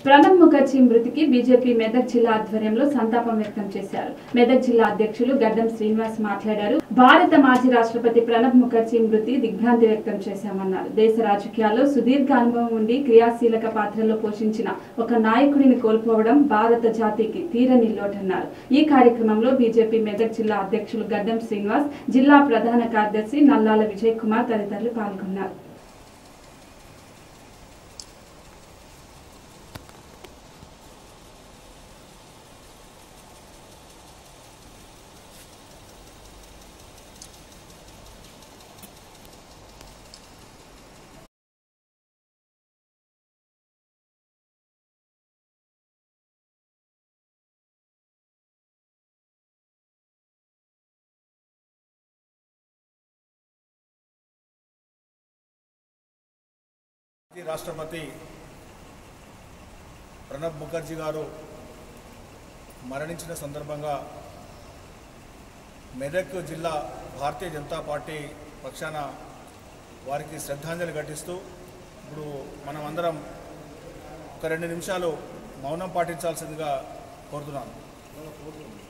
ప్రణబ్ ముఖర్జీ మృతికి బీజేపీ మెదక్ జిల్లా ఆధ్వర్యంలో సంతాపం వ్యక్తం చేశారు మెదక్ జిల్లా అధ్యక్షులు గడ్డం శ్రీనివాస్ మాట్లాడారు భారత మాజీ రాష్ట్రపతి ప్రణబ్ ముఖర్జీ మృతి దిగ్భ్రాంతి వ్యక్తం చేశామన్నారు దేశ రాజకీయాల్లో సుదీర్ఘ అనుభవం ఉండి క్రియాశీలక పాత్రలో పోషించిన ఒక నాయకుడిని కోల్పోవడం భారత జాతికి తీరని లోటన్నారు ఈ కార్యక్రమంలో బీజేపీ మెదక్ జిల్లా అధ్యక్షులు గడ్డం శ్రీనివాస్ జిల్లా ప్రధాన కార్యదర్శి నల్లాల విజయ్ కుమార్ తదితరులు పాల్గొన్నారు మాజీ రాష్ట్రపతి ప్రణబ్ ముఖర్జీ గారు మరణించిన సందర్భంగా మెదక్ జిల్లా భారతీయ జనతా పార్టీ పక్షాన వారికి శ్రద్ధాంజలి ఘటిస్తూ ఇప్పుడు మనం అందరం ఒక రెండు నిమిషాలు మౌనం పాటించాల్సిందిగా కోరుతున్నాను